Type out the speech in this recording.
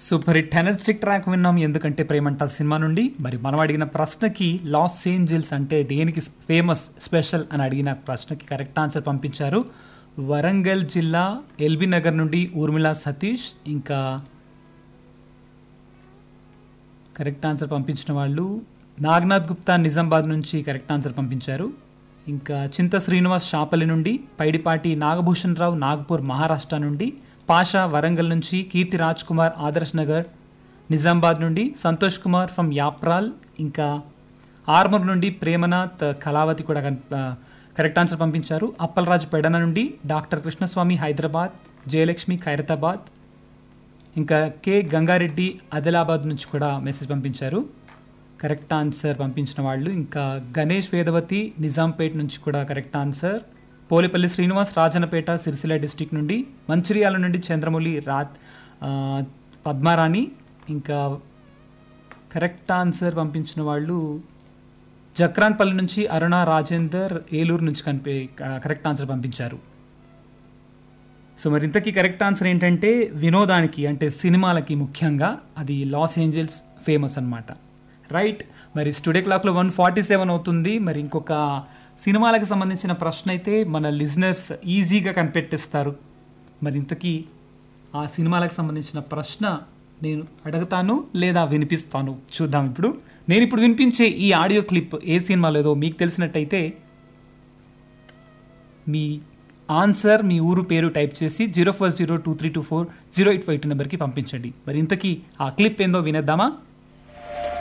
super hit energetic track విన్నాం ఎందుకంటే ప్రేమంట cinema నుండి మరి మనం అడిగిన ప్రశ్నకి లాస్ ఏంజల్స్ అంటే దేనికి ఫేమస్ స్పెషల్ అని అడిగిన ప్రశ్నకి కరెక్ట్ ఆన్సర్ పంపించారు వరంగల్ జిల్లా ఎల్బీ నగర్ నుండి ఊర్మిళ సతీష్ ఇంకా కరెక్ట్ ఆన్సర్ పంపించిన వాళ్ళు నాగనాథ్ గుప్తా నిజామాబాద్ నుంచి కరెక్ట్ ఆన్సర్ పంపించారు ఇంకా చింత శ్రీనివాస్ షాపల్లి నుండి పైడిపాటి నాగభూషణ్ రావు నాగ్పూర్ మహారాష్ట్ర నుండి పాషా వరంగల్ నుంచి కీర్తి రాజ్ కుమార్ ఆదర్శ్ నగర్ నిజామాబాద్ నుండి సంతోష్ కుమార్ ఫ్రమ్ యాప్రాల్ ఇంకా ఆర్మూర్ నుండి ప్రేమనాథ్ కళావతి కూడా కన్- ఆ, కరెక్ట్ ఆన్సర్ పంపించారు అప్పలరాజు పెడన నుండి డాక్టర్ కృష్ణస్వామి హైదరాబాద్ జయలక్ష్మి ఖైరతాబాద్ ఇంకా కె గంగారెడ్డి ఆదిలాబాద్ నుంచి కూడా మెసేజ్ పంపించారు కరెక్ట్ ఆన్సర్ పంపించిన వాళ్ళు ఇంకా గణేష్ వేదవతి నిజాంపేట్ నుంచి కూడా correct answer Polepalli Srinivas Rajannapeta Sircilla district నుండి మంచిర్యాల నుండి చంద్రమౌళి రాత్ ఆ, పద్మారాణి ఇంకా కరెక్ట్ ఆన్సర్ పంపించిన వాళ్ళు జక్రాన్పల్లి నుంచి అరుణ రాజేందర్ ఏలూరు నుంచి కనిపి కరెక్ట్ ఆన్సర్ పంపించారు సో మరి ఇంతకీ కరెక్ట్ ఆన్సర్ ఏంటంటే వినోదానికి అంటే సినిమాలకి ముఖ్యంగా అది లాస్ ఏంజల్స్ ఫేమస్ అన్నమాట రైట్ మరి స్టూడియో క్లాక్లో వన్ ఫార్టీ సెవెన్ అవుతుంది మరి ఇంకొక సినిమాలకు సంబంధించిన ప్రశ్న అయితే మన లిజనర్స్ ఈజీగా కనిపెట్టిస్తారు మరి ఇంతకీ ఆ సినిమాలకు సంబంధించిన ప్రశ్న నేను అడుగుతాను లేదా వినిపిస్తాను చూద్దాం ఇప్పుడు నేను ఇప్పుడు వినిపించే ఈ ఆడియో క్లిప్ ఏ సినిమా లేదో మీకు తెలిసినట్టయితే మీ ఆన్సర్ మీ ఊరు పేరు టైప్ చేసి zero four zero two three two four zero eight five two నెంబర్కి పంపించండి మరి ఇంతకీ ఆ క్లిప్ ఏందో వినేద్దామా